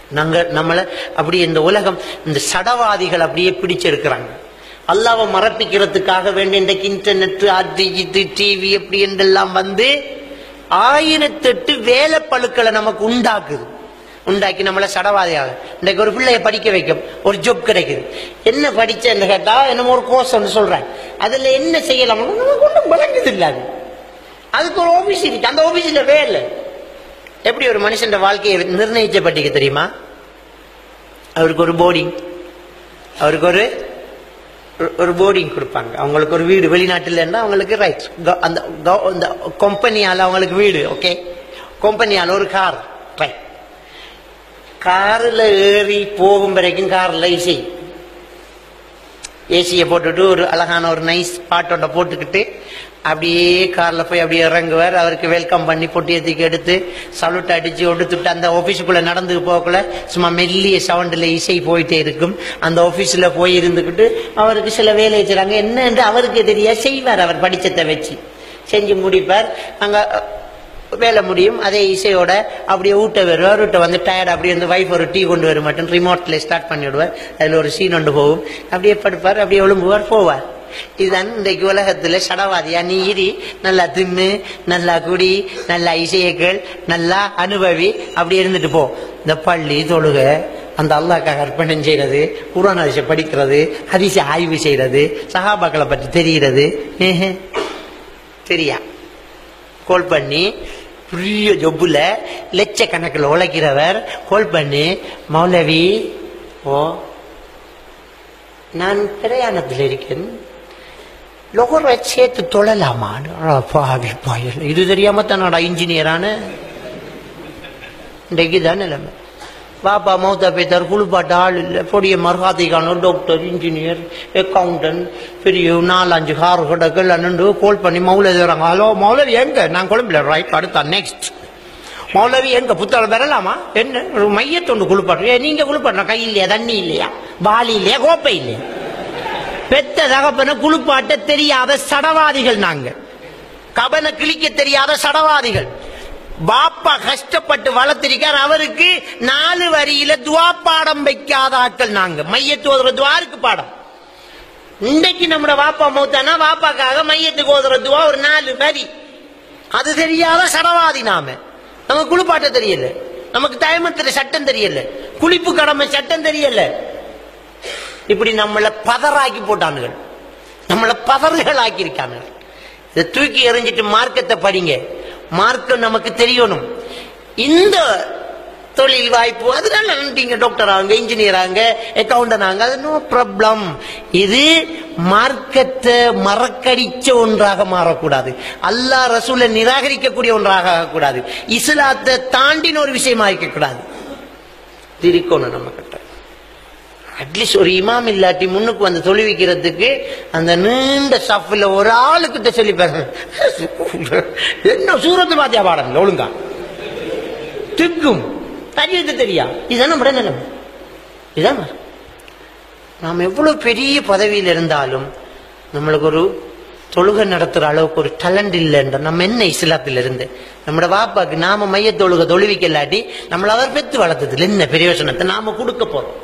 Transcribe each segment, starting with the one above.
நாங்க நம்மள அப்படி இந்த உலகம் இந்த சடவாதிகள் அப்படியே பிடிச்சிருக்கிறாங்க அல்லாவை மறப்பிக்கிறதுக்காக வேண்டிய இன்றைக்கு இன்டர்நெட் அது இது டிவி அப்படி என்றெல்லாம் வந்து ஆயிரத்தெட்டு வேலை பழுக்களை நமக்கு உண்டாக்குது உண்டாக்கி நம்மள சடவாதியாக இன்றைக்கு ஒரு பிள்ளைய படிக்க வைக்கும் ஒரு ஜாப் கிடைக்குது என்ன படிச்சேன்னு கேட்டா என்னமோ ஒரு கோர்ஸ் ஒன்று சொல்றேன் அதுல என்ன செய்யலாம் நமக்கு ஒன்றும் விளங்குது இல்லை அது அதுக்கு ஒரு ஆபீஸ் இருக்கு அந்த ஆபீஸ்ல வேலை எப்படி ஒரு மனுஷன் வாழ்க்கையை நிர்ணயிச்ச பட்டிக்க தெரியுமா அவருக்கு ஒரு போர்டிங் அவருக்கு ஒரு ஒரு போர்டிங் கொடுப்பாங்க அவங்களுக்கு ஒரு வீடு வெளிநாட்டில் இருந்தால் அவங்களுக்கு ரைட் அந்த கவ- அந்த கம்பெனியால அவங்களுக்கு வீடு ஓகே கம்பெனியால ஒரு கார் ரைட் காரில் ஏறி போகும் வரைக்கும் காரில் இசை ஏசியை போட்டுட்டு ஒரு அழகான ஒரு நைஸ் பாட்டோட போட்டுக்கிட்டு அப்படியே காரில் போய் அப்படியே இறங்குவார் அவருக்கு வெல்கம் பண்ணி பொட்டியத்துக்கு எடுத்து சல்யூட் அடிச்சு ஒடுத்துட்டு அந்த ஆஃபீஸுக்குள்ள நடந்து போகக்குள்ள சும்மா மெல்லிய சவுண்டில் இசை போயிட்டே இருக்கும் அந்த ஆஃபீஸில் போய் இருந்துக்கிட்டு அவருக்கு சில வேலை செய்றாங்க என்னன்னு அவருக்கு தெரியா செய்வார் அவர் படிச்சதை வச்சு செஞ்சு முடிப்பார் அங்கே வேலை முடியும் அதே இசையோட அப்படியே ஊட்ட வருவார் ஊட்ட வந்து டயர்ட் அப்படியே வந்து வைஃப் ஒரு டீ கொண்டு வர மாட்டேன் ரிமோட்ல ஸ்டார்ட் பண்ணி விடுவார் அதில் ஒரு சீன் ஒன்று போகும் அப்படியே படுப்பார் அப்படியே ஒழுங்குவார் போவார் இதுதான் இன்றைக்கு உலகத்துல சடவாதியா நீ இரி நல்லா தின்னு நல்லா குடி நல்லா இசையக்கள் நல்லா அனுபவி அப்படி இருந்துட்டு போ இந்த பள்ளி தொழுக அந்த அல்லாக்காக அர்ப்பணம் செய்யறது குரான் அதிசை படிக்கிறது ஹரிசை ஆய்வு செய்யறது சஹாபாக்களை பற்றி தெரிகிறது ஏஹே. தெரியா கால் பண்ணி பெரிய ஜொப்புல லட்சக்கணக்கில் உழைக்கிறவர் கால் பண்ணி மௌலவி ஓ நான் பிரயாணத்தில் இருக்கேன் லொகரை சேர்த்து தொழலாமான்னு அட பாவி பாயல் இது தெரியாம தானடா இன்ஜினியரான இன்றைக்கு தான் நிலைமை பாப்பா மௌத்தா பேத்தார் குளிப்பாட்ட ஆள் இல்லை பொடிய மருகாத்திக்கான டாக்டர் இன்ஜினியர் அக்கௌண்டன்ட் பெரிய நாலஞ்சு கார் கிடக்கு நின்று கால் பண்ணி மௌலவி வராங்க ஹலோ மௌலவி எங்க நான் குழம்புல ரைட் அடுத்தா நெக்ஸ்ட் மௌலவி எங்க புத்தகம் பெறலாமா என்ன ஒரு மையத்தொண்டு குளிப்பாட்டு நீங்க குளிப்பாட்டுற கை இல்லையா தண்ணி இல்லையா பாலி இல்லையா கோப்பை இல்லையா பெத்த தகப்பன குளிப்பாட்ட தெரியாத சடவாதிகள் நாங்க கபனை கிழிக்க தெரியாத சடவாதிகள் பாப்பா கஷ்டப்பட்டு வளர்த்திருக்கார் அவருக்கு நாலு வரியில துவா பாடம் வைக்காத ஆட்கள் நாங்க மையத்து ஓதுற துவாருக்கு பாடம் இன்னைக்கு நம்மட வாப்பா மூத்தானா வாப்பாக்காக மையத்துக்கு ஓதுற துவா ஒரு நாலு வரி அது தெரியாத சடவாதி நாம நமக்கு குளிப்பாட்ட தெரியல நமக்கு தயமத்துல சட்டம் தெரியல குளிப்பு கடமை சட்டம் தெரியல இப்படி நம்மளை பதறாக்கி போட்டானுகள் நம்மளை பதறுகள் ஆக்கியிருக்கானுகள் இதை தூக்கி எறிஞ்சிட்டு மார்க்கத்தை படிங்க மார்க்கம் நமக்கு தெரியணும் இந்த தொழில் வாய்ப்பு அதனால நீங்க டாக்டர் ஆகுங்க இன்ஜினியர் ஆகுங்க அக்கௌண்டன்ட் ஆகுங்க அது நோ ப்ராப்ளம் இது மார்க்கத்தை மறக்கடிச்ச ஒன்றாக மாறக்கூடாது அல்லாஹ் ரசூலை நிராகரிக்கக்கூடிய ஒன்றாக ஆகக்கூடாது இஸ்லாத்தை தாண்டின ஒரு விஷயமா இருக்கக்கூடாது திரிக்கணும் நம்ம கிட்ட அட்லீஸ்ட் ஒரு இமாம் இல்லாட்டி முன்னுக்கு வந்து தொழுவிக்கிறதுக்கு அந்த நீண்ட சஃப்ல ஒரு ஆளுக்கிட்ட சொல்லி பாருங்க என்ன சூரத்து பாத்தியா பாடம் ஒழுங்கா திக்கும் தஜீது தெரியா இதுதான் நம்ம நிலைமை இதுதான் நாம் எவ்வளவு பெரிய பதவியில் இருந்தாலும் நம்மளுக்கு ஒரு தொழுகை நடத்துற அளவுக்கு ஒரு டேலண்ட் இல்லைன்ற நம்ம என்ன இஸ்லாத்துல இருந்து நம்மட வாப்பாக்கு நாம மைய தொழுகை தொழுவிக்க இல்லாட்டி நம்மள அவர் பெத்து வளர்த்ததுல என்ன பிரயோஜனத்தை நாம கொடுக்க போறோம்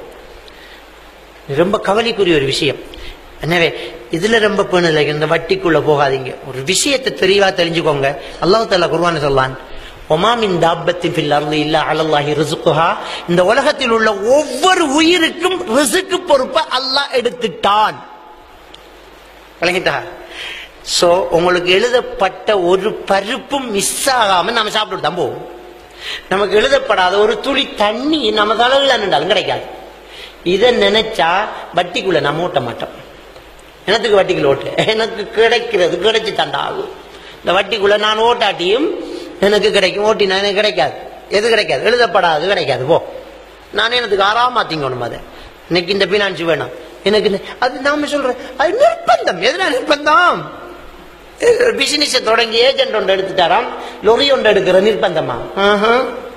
இது ரொம்ப கவலைக்குரிய ஒரு விஷயம் எனவே இதுல ரொம்ப பேணுல இந்த வட்டிக்குள்ள போகாதீங்க ஒரு விஷயத்தை தெளிவா தெரிஞ்சுக்கோங்க அல்லாஹ் தாலா குர்வான சொல்லான் ஒமாமின் தாபத்தின் ஃபில் அர்து இல்ல அலல்லாஹி ரிசுக்குஹா இந்த உலகத்தில் உள்ள ஒவ்வொரு உயிருக்கும் ரிசுக்கு பொறுப்பை அல்லாஹ் எடுத்துட்டான் விளங்கிட்டா சோ உங்களுக்கு எழுதப்பட்ட ஒரு பருப்பும் மிஸ் ஆகாம நம்ம சாப்பிட்டு தான் போவோம் நமக்கு எழுதப்படாத ஒரு துளி தண்ணி நம்ம தலைவில் நின்றாலும் கிடைக்காது இதை நினைச்சா வட்டிக்குள்ள நம்ம ஓட்ட மாட்டோம் எனத்துக்கு வட்டிக்குள்ள ஓட்டு எனக்கு கிடைக்கிறது கிடைச்சு தண்டா ஆகும் இந்த வட்டிக்குள்ள நான் ஓட்டாட்டியும் எனக்கு கிடைக்கும் ஓட்டினா எனக்கு கிடைக்காது எது கிடைக்காது எழுதப்படாது கிடைக்காது போ நான் எனக்கு ஆறாம திங்கணும் அதை இன்னைக்கு இந்த பினான்ஸ் வேணாம் எனக்கு இந்த- அது நாம சொல்றேன் அது நிர்பந்தம் எதுனா நிர்பந்தம் பிசினஸ் தொடங்கி ஏஜென்ட் ஒன்று எடுத்துட்டாராம் லொரி ஒன்று எடுக்கிற நிர்பந்தமா ஆஹா.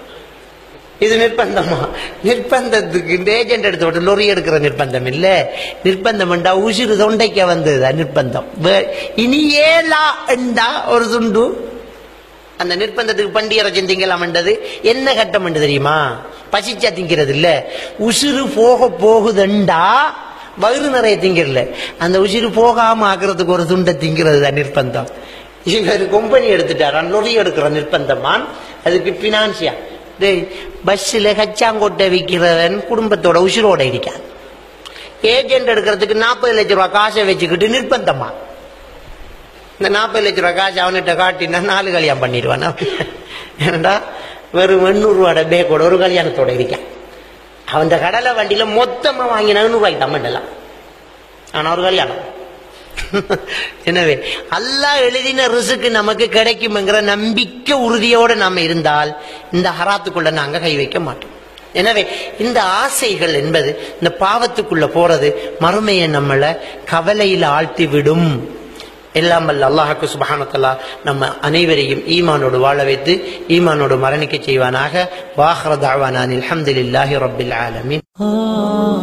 இது நிர்பந்தமா நிர்பந்தத்துக்கு இந்த ஏஜென்ட் எடுத்து விட்டு லொரி எடுக்கிற நிர்பந்தம் இல்ல நிர்பந்தம் என்றா உசிறு தொண்டைக்க வந்தது நிர்பந்தம் வே- இனி ஏலா என்றா ஒரு துண்டு அந்த நிர்பந்தத்துக்கு பண்டிகை திங்கலாம் என்றது என்ன கட்டம் என்று தெரியுமா பசிச்சா திங்கிறது இல்ல உசுறு போக போகுதுண்டா வயிறு நிறைய திங்கிறல அந்த உசுறு போகாம ஆக்குறதுக்கு ஒரு துண்டை திங்கிறது தான் நிர்பந்தம் இவர் கம்பெனி எடுத்துட்டாரான் லொரி எடுக்கிற நிர்பந்தமான் அதுக்கு பினான்சியா டேய் பஸ்ஸில் கச்சாங்கொட்டை விற்கிறவன் குடும்பத்தோட உசுரோட இருக்கான் ஏஜென்ட் எடுக்கிறதுக்கு நாற்பது லட்ச ரூபாய் காசை வச்சுக்கிட்டு நிர்பந்தமா இந்த நாற்பது லட்ச ரூபாய் காசு அவன்கிட்ட காட்டினா நாலு கல்யாணம் பண்ணிடுவான் ஏன்டா வெறும் எண்ணூறு ரூபாய் பேக்கோட ஒரு கல்யாணத்தோட இருக்கான் அவன் கடலை வண்டியில மொத்தமா வாங்கினா ரூபாய்க்கு தான் பண்ணலாம் ஆனா ஒரு கல்யாணம் எனவே அல்லாஹ் எழுதின ரிசுக்கு நமக்கு கிடைக்கும்ங்கிற நம்பிக்கை உறுதியோடு நாம இருந்தால் இந்த ஹராத்துக்குள்ள நாங்க கை வைக்க மாட்டோம் எனவே இந்த ஆசைகள் என்பது இந்த பாவத்துக்குள்ள போறது மறுமையை நம்மள கவலையில் ஆழ்த்தி விடும் எல்லாம் வல்ல அல்லாஹாக்கு சுபஹானத்தல்லா நம்ம அனைவரையும் ஈமானோடு வாழ வைத்து ஈமானோடு மரணிக்க செய்வானாக வாஹ்ரதாவானில் அல்ஹம்துலில்லாஹி ரப்பில் ஆலமீன்